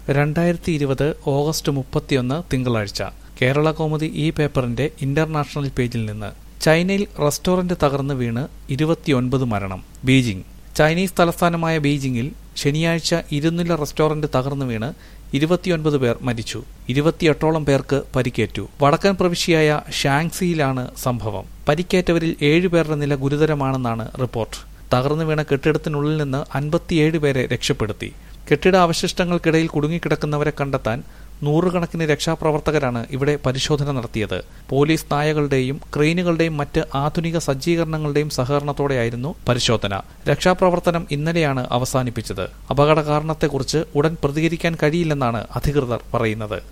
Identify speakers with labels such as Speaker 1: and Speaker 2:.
Speaker 1: രണ്ടായിരത്തി ഇരുപത് ഓഗസ്റ്റ് മുപ്പത്തിയൊന്ന് തിങ്കളാഴ്ച കേരള കൗമുദി ഈ പേപ്പറിന്റെ ഇന്റർനാഷണൽ പേജിൽ നിന്ന് ചൈനയിൽ റെസ്റ്റോറന്റ് തകർന്നു വീണ് ഇരുപത്തിയൊൻപത് മരണം ബീജിംഗ് ചൈനീസ് തലസ്ഥാനമായ ബീജിംഗിൽ ശനിയാഴ്ച ഇരുനില റെസ്റ്റോറന്റ് തകർന്നു വീണ് ഇരുപത്തിയൊൻപത് പേർ മരിച്ചു ഇരുപത്തിയെട്ടോളം പേർക്ക് പരിക്കേറ്റു വടക്കൻ പ്രവിശ്യയായ ഷാങ്സിയിലാണ് സംഭവം പരിക്കേറ്റവരിൽ ഏഴുപേരുടെ നില ഗുരുതരമാണെന്നാണ് റിപ്പോർട്ട് തകർന്നു വീണ കെട്ടിടത്തിനുള്ളിൽ നിന്ന് അൻപത്തിയേഴ് പേരെ രക്ഷപ്പെടുത്തി കെട്ടിട അവശിഷ്ടങ്ങൾക്കിടയിൽ കുടുങ്ങിക്കിടക്കുന്നവരെ കണ്ടെത്താൻ നൂറുകണക്കിന് രക്ഷാപ്രവർത്തകരാണ് ഇവിടെ പരിശോധന നടത്തിയത് പോലീസ് നായകളുടെയും ക്രെയിനുകളുടെയും മറ്റ് ആധുനിക സജ്ജീകരണങ്ങളുടെയും സഹകരണത്തോടെയായിരുന്നു പരിശോധന രക്ഷാപ്രവർത്തനം ഇന്നലെയാണ് അവസാനിപ്പിച്ചത് അപകട കാരണത്തെക്കുറിച്ച് ഉടൻ പ്രതികരിക്കാൻ കഴിയില്ലെന്നാണ് അധികൃതർ പറയുന്നത്